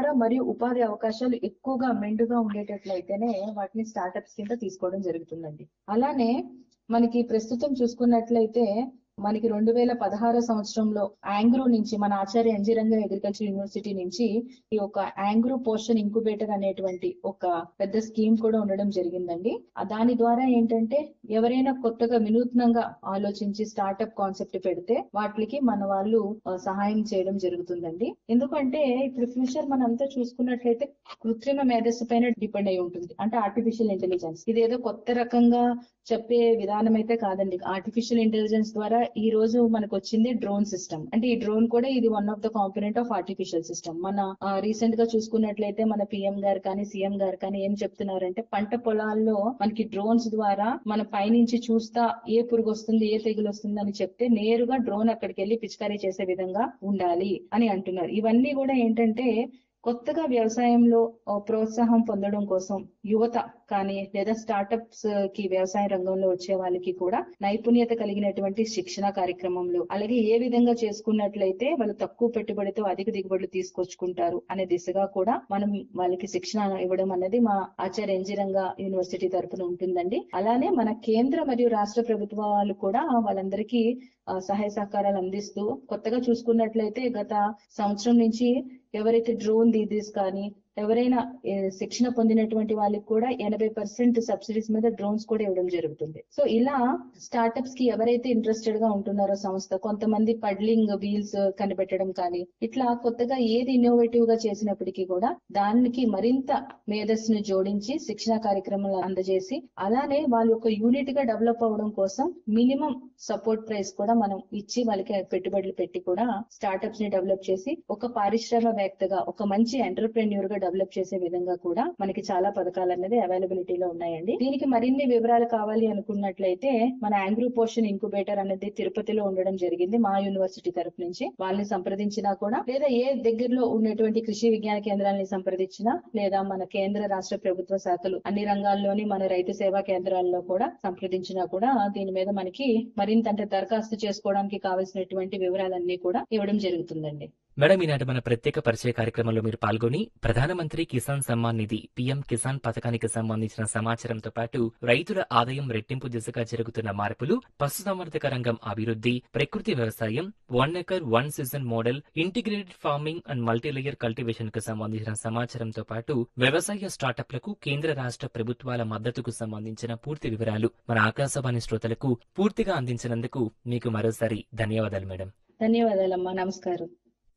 మరియు ఉపాధి అవకాశాలు ఎక్కువగా మెండుగా ఉండేటట్లయితేనే వాటిని స్టార్టప్స్ కింద తీసుకోవడం జరుగుతుందండి అలానే మనకి ప్రస్తుతం చూసుకున్నట్లయితే మనకి రెండు వేల పదహారో సంవత్సరంలో యాంగ్రో నుంచి మన ఆచార్య అంజిరంగ అగ్రికల్చర్ యూనివర్సిటీ నుంచి ఈ ఒక యాంగ్రో పోర్షన్ ఇంక్యుబేటర్ అనేటువంటి ఒక పెద్ద స్కీమ్ కూడా ఉండడం జరిగిందండి ఆ దాని ద్వారా ఏంటంటే ఎవరైనా కొత్తగా వినూత్నంగా ఆలోచించి స్టార్టప్ కాన్సెప్ట్ పెడితే వాటికి మన వాళ్ళు ఆ, సహాయం చేయడం జరుగుతుందండి ఎందుకంటే ఇప్పుడు ఫ్యూచర్ మనంతా చూసుకున్నట్లయితే కృత్రిమ మేధస్సు పైన డిపెండ్ అయి ఉంటుంది అంటే ఆర్టిఫిషియల్ ఇంటెలిజెన్స్ ఇదేదో కొత్త రకంగా చెప్పే విధానం అయితే కాదండి ఆర్టిఫిషియల్ ఇంటెలిజెన్స్ ద్వారా ఈ రోజు మనకు వచ్చింది డ్రోన్ సిస్టమ్ అంటే ఈ డ్రోన్ కూడా ఇది one of the component of artificial system మన రీసెంట్ గా చూసుకున్నట్లయితే మన పిఎం గారు కానీ సీఎం గారు కానీ ఏం చెప్తున్నారంటే పంట పొలాల్లో మనకి డ్రోన్స్ ద్వారా మన పైనుంచి చూస్తా ఏ పురుగు వస్తుంది ఏ తెగులు వస్తుంది అని చెప్తే నేరుగా డ్రోన్ అక్కడికి వెళ్ళి పిచికారీ చేసే విధంగా ఉండాలి అని అంటున్నారు ఇవన్నీ కూడా ఏంటంటే కొత్తగా వ్యవసాయంలో ఆ, ప్రోత్సాహం పొందడం కోసం యువత కానీ లేదా స్టార్టప్స్ కి వ్యవసాయ రంగంలో వచ్చే వాళ్ళకి కూడా నైపుణ్యత కలిగినటువంటి శిక్షణ కార్యక్రమంలో అలాగే ఏ విధంగా చేసుకున్నట్లయితే వాళ్ళు తక్కువ పెట్టుబడితో అధిక దిగుబడులు తీసుకొచ్చుకుంటారు అనే దిశగా కూడా మనం వాళ్ళకి శిక్షణ ఇవ్వడం అనేది మా ఆచార్య ఎన్జిరంగ యూనివర్సిటీ తరపున ఉంటుందండి అలానే మన కేంద్ర మరియు రాష్ట్ర ప్రభుత్వాలు కూడా వాళ్ళందరికీ ఆ, సహాయ సహకారాలు అందిస్తూ కొత్తగా చూసుకున్నట్లయితే గత సంవత్సరం నుంచి ఎవరైతే డ్రోన్ దీదీస్ కానీ ఎవరైనా ఏ, శిక్షణ పొందినటువంటి వాళ్ళకి కూడా ఎనభై పర్సెంట్ సబ్సిడీస్ మీద డ్రోన్స్ కూడా ఇవ్వడం జరుగుతుంది సో ఇలా స్టార్టప్స్ కి ఎవరైతే ఇంట్రెస్టెడ్ గా ఉంటున్నారో సంస్థ కొంతమంది పడ్లింగ్ వీల్స్ కనిపెట్టడం కానీ ఇట్లా కొత్తగా ఏది ఇన్నోవేటివ్ గా చేసినప్పటికీ కూడా దానికి మరింత మేధస్సును జోడించి శిక్షణ కార్యక్రమాలు అందజేసి అలానే వాళ్ళ యొక్క యూనిట్ గా డెవలప్ అవ్వడం కోసం మినిమం సపోర్ట్ ప్రైస్ కూడా మనం ఇచ్చి వాళ్ళకి పెట్టుబడులు పెట్టి కూడా స్టార్టప్స్ ని డెవలప్ చేసి ఒక పారిశ్రామికవేత్తగా ఒక మంచి ఎంటర్ప్రెన్యూర్ గా డెవలప్ చేసే విధంగా కూడా మనకి చాలా పథకాలు అనేది అవైలబిలిటీలో ఉన్నాయండి దీనికి మరిన్ని వివరాలు కావాలి అనుకున్నట్లయితే మన యాంగ్రూ పోషన్ ఇంక్యుబేటర్ అనేది తిరుపతిలో ఉండడం జరిగింది మా యూనివర్సిటీ తరపు నుంచి వాళ్ళని సంప్రదించినా కూడా లేదా ఏ దగ్గరలో ఉన్నటువంటి కృషి విజ్ఞాన కేంద్రాలని సంప్రదించినా లేదా మన కేంద్ర రాష్ట్ర ప్రభుత్వ శాఖలు అన్ని రంగాల్లోని మన రైతు సేవా కేంద్రాల్లో కూడా సంప్రదించినా కూడా దీని మీద మనకి మరింత అంటే దరఖాస్తు చేసుకోవడానికి కావాల్సినటువంటి వివరాలన్నీ కూడా ఇవ్వడం జరుగుతుందండి మేడం ఈనాటి మన ప్రత్యేక పరిచయ కార్యక్రమంలో మీరు పాల్గొని ప్రధానమంత్రి కిసాన్ సమ్మాన్ నిధి పిఎం కిసాన్ పథకానికి సంబంధించిన సమాచారంతో పాటు రైతుల ఆదాయం రెట్టింపు దిశగా జరుగుతున్న మార్పులు పశుసంవర్ధక రంగం అభివృద్ధి ప్రకృతి వ్యవసాయం one acre one season model integrated farming and multilayer cultivation కు సంబంధించిన సమాచారంతో పాటు వ్యవసాయ స్టార్టప్లకు కేంద్ర రాష్ట్ర ప్రభుత్వాల మద్దతుకు సంబంధించిన పూర్తి వివరాలు మన ఆకాశవాణి శ్రోతలకు పూర్తిగా అందించినందుకు మీకు మరోసారి ధన్యవాదాలు మేడం ధన్యవాదాలమ్మా నమస్కారం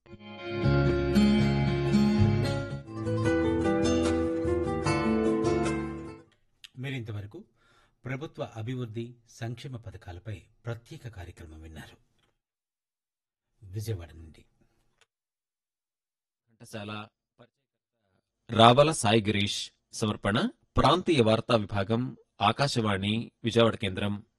మీరింతవరకు ప్రభుత్వ అభివృద్ధి సంక్షేమ పథకాలపై ప్రత్యేక కార్యక్రమం విన్నారు విజయవాడ నుండి ఘంటసాల రావల సాయి గిరీష్ సమర్పణ ప్రాంతీయ వార్తా విభాగం ఆకాశవాణి విజయవాడ కేంద్రం